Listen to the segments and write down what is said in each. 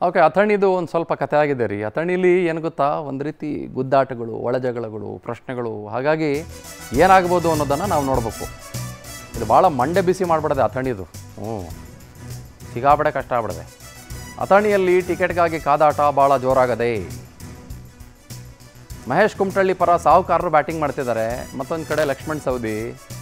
okay ಅಥಣಿದು ಒಂದು ಸ್ವಲ್ಪ ಕಥೆ ಆಗಿದೆ ರೀ ಅಥಣಿಲಿ ಏನು ಗೊತ್ತಾ ಒಂದು ರೀತಿ ಗುದ್ದಾಟಗಳು ಒಳಜಗಳಗಳು ಪ್ರಶ್ನೆಗಳು ಹಾಗಾಗಿ ಏನಾಗ್ಬೋದು ಅನ್ನೋದನ್ನು ನಾವು ನೋಡಬೇಕು ಇದು ಭಾಳ ಮಂಡೆ ಬಿಸಿ ಮಾಡಿಬಿಡದೆ ಅಥಣಿದು ಹ್ಞೂ ಸಿಗಾಬಡೆ ಕಷ್ಟ ಆಗ್ಬಿಡದೆ ಅಥಣಿಯಲ್ಲಿ ಟಿಕೆಟ್ಗಾಗಿ ಕಾದಾಟ ಭಾಳ ಜೋರಾಗದೆ ಮಹೇಶ್ ಕುಮಟಳ್ಳಿ ಪರ ಸಾಹುಕಾರರು ಬ್ಯಾಟಿಂಗ್ ಮಾಡ್ತಿದ್ದಾರೆ ಮತ್ತೊಂದು ಕಡೆ ಲಕ್ಷ್ಮಣ್ ಸವದಿ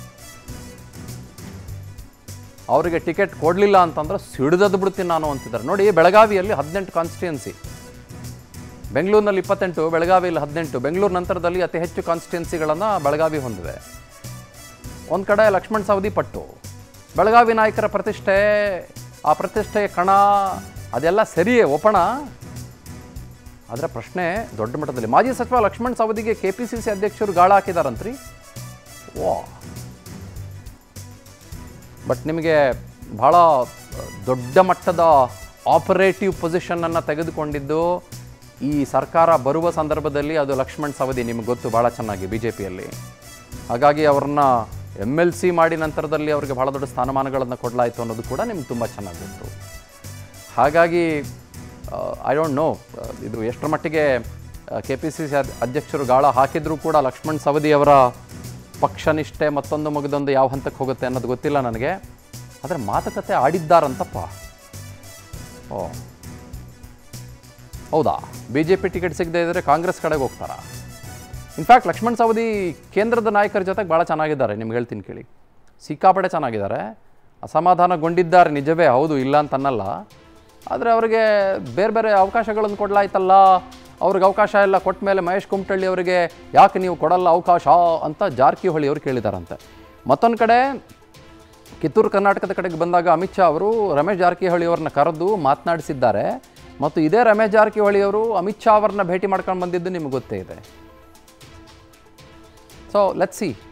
ಅವರಿಗೆ ಟಿಕೆಟ್ ಕೊಡಲಿಲ್ಲ ಅಂತಂದ್ರೆ ಸಿಡಿದದ್ದು ಬಿಡ್ತೀನಿ ನಾನು ಅಂತಿದ್ದಾರೆ ನೋಡಿ ಬೆಳಗಾವಿಯಲ್ಲಿ ಹದಿನೆಂಟು ಕಾನ್ಸ್ಟಿಟ್ಯುನ್ಸಿ ಬೆಂಗಳೂರಿನಲ್ಲಿ ಇಪ್ಪತ್ತೆಂಟು ಬೆಳಗಾವಿಯಲ್ಲಿ ಹದಿನೆಂಟು ಬೆಂಗಳೂರು ನಂತರದಲ್ಲಿ ಅತಿ ಹೆಚ್ಚು ಕಾನ್ಸ್ಟಿಟ್ಯುನ್ಸಿಗಳನ್ನು ಬೆಳಗಾವಿ ಹೊಂದಿದೆ ಒಂದು ಕಡೆ ಲಕ್ಷ್ಮಣ್ ಸವದಿ ಪಟ್ಟು ಬೆಳಗಾವಿ ನಾಯಕರ ಪ್ರತಿಷ್ಠೆ ಆ ಪ್ರತಿಷ್ಠೆಯ ಕಣ ಅದೆಲ್ಲ ಸರಿಯೇ ಒಪಣ ಆದರೆ ಪ್ರಶ್ನೆ ದೊಡ್ಡ ಮಟ್ಟದಲ್ಲಿ ಮಾಜಿ ಸಚಿವ ಲಕ್ಷ್ಮಣ್ ಸವದಿಗೆ ಕೆ ಪಿ ಸಿ ಸಿ ಅಧ್ಯಕ್ಷರು ಗಾಳ ಹಾಕಿದಾರಂತ್ರಿ ವಾ ಬಟ್ ನಿಮಗೆ ಭಾಳ ದೊಡ್ಡ ಮಟ್ಟದ ಆಪರೇಟಿವ್ ಪೊಸಿಷನನ್ನು ತೆಗೆದುಕೊಂಡಿದ್ದು ಈ ಸರ್ಕಾರ ಬರುವ ಸಂದರ್ಭದಲ್ಲಿ ಅದು ಲಕ್ಷ್ಮಣ್ ಸವದಿ ನಿಮಗೆ ಗೊತ್ತು ಭಾಳ ಚೆನ್ನಾಗಿ ಬಿ ಜೆ ಪಿಯಲ್ಲಿ ಹಾಗಾಗಿ ಅವ್ರನ್ನ ಎಮ್ ಎಲ್ ಸಿ ಮಾಡಿ ನಂತರದಲ್ಲಿ ಅವರಿಗೆ ಭಾಳ ದೊಡ್ಡ ಸ್ಥಾನಮಾನಗಳನ್ನು ಕೊಡಲಾಯಿತು ಅನ್ನೋದು ಕೂಡ ನಿಮ್ಗೆ ತುಂಬ ಚೆನ್ನಾಗಿ ಗೊತ್ತು ಹಾಗಾಗಿ ಐ ಡೋಂಟ್ ನೋ ಇದು ಎಷ್ಟರ ಮಟ್ಟಿಗೆ ಕೆ ಪಿ ಸಿ ಸಿ ಅಧ್ಯಕ್ಷರು ಗಾಳ ಹಾಕಿದರೂ ಕೂಡ ಲಕ್ಷ್ಮಣ್ ಸವದಿ ಅವರ ಪಕ್ಷನಿಷ್ಠೆ ಮತ್ತೊಂದು ಮಗದೊಂದು ಯಾವ ಹಂತಕ್ಕೆ ಹೋಗುತ್ತೆ ಅನ್ನೋದು ಗೊತ್ತಿಲ್ಲ ನನಗೆ ಆದರೆ ಮಾತುಕತೆ ಆಡಿದ್ದಾರಂತಪ್ಪ ಓ ಹೌದಾ ಬಿ ಜೆ ಪಿ ಟಿಕೆಟ್ ಸಿಗದೇ ಇದ್ದರೆ ಕಾಂಗ್ರೆಸ್ ಕಡೆಗೆ ಹೋಗ್ತಾರಾ ಇನ್ಫ್ಯಾಕ್ಟ್ ಲಕ್ಷ್ಮಣ್ ಸವದಿ ಕೇಂದ್ರದ ನಾಯಕರ ಜೊತೆಗೆ ಭಾಳ ಚೆನ್ನಾಗಿದ್ದಾರೆ ನಿಮ್ಗೆ ಹೇಳ್ತೀನಿ ಕೇಳಿ ಸಿಕ್ಕಾಪಟ್ಟೆ ಚೆನ್ನಾಗಿದ್ದಾರೆ ಅಸಮಾಧಾನಗೊಂಡಿದ್ದಾರೆ ನಿಜವೇ ಹೌದು ಇಲ್ಲ ಅಂತ ಅನ್ನಲ್ಲ ಆದರೆ ಅವರಿಗೆ ಬೇರೆ ಬೇರೆ ಅವಕಾಶಗಳನ್ನು ಕೊಡಲಾಯ್ತಲ್ಲ ಅವ್ರಿಗೆ ಅವಕಾಶ ಎಲ್ಲ ಕೊಟ್ಟ ಮೇಲೆ ಮಹೇಶ್ ಕುಮಟಳ್ಳಿ ಅವರಿಗೆ ಯಾಕೆ ನೀವು ಕೊಡಲ್ಲ ಅವಕಾಶ ಅಂತ ಜಾರಕಿಹೊಳಿ ಅವರು ಕೇಳಿದಾರಂತೆ ಮತ್ತೊಂದು ಕಡೆ ಕಿತ್ತೂರು ಕರ್ನಾಟಕದ ಕಡೆಗೆ ಬಂದಾಗ ಅಮಿತ್ ಶಾ ಅವರು ರಮೇಶ್ ಜಾರಕಿಹೊಳಿ ಅವ್ರನ್ನ ಕರೆದು ಮಾತನಾಡಿಸಿದ್ದಾರೆ ಮತ್ತು ಇದೇ ರಮೇಶ್ ಜಾರಕಿಹೊಳಿ ಅವರು ಅಮಿತ್ ಶಾ ಅವರನ್ನ ಭೇಟಿ ಮಾಡ್ಕೊಂಡು ಬಂದಿದ್ದು ನಿಮಗೆ ಗೊತ್ತೇ ಇದೆ ಸೊ ಲೆಟ್ ಸಿ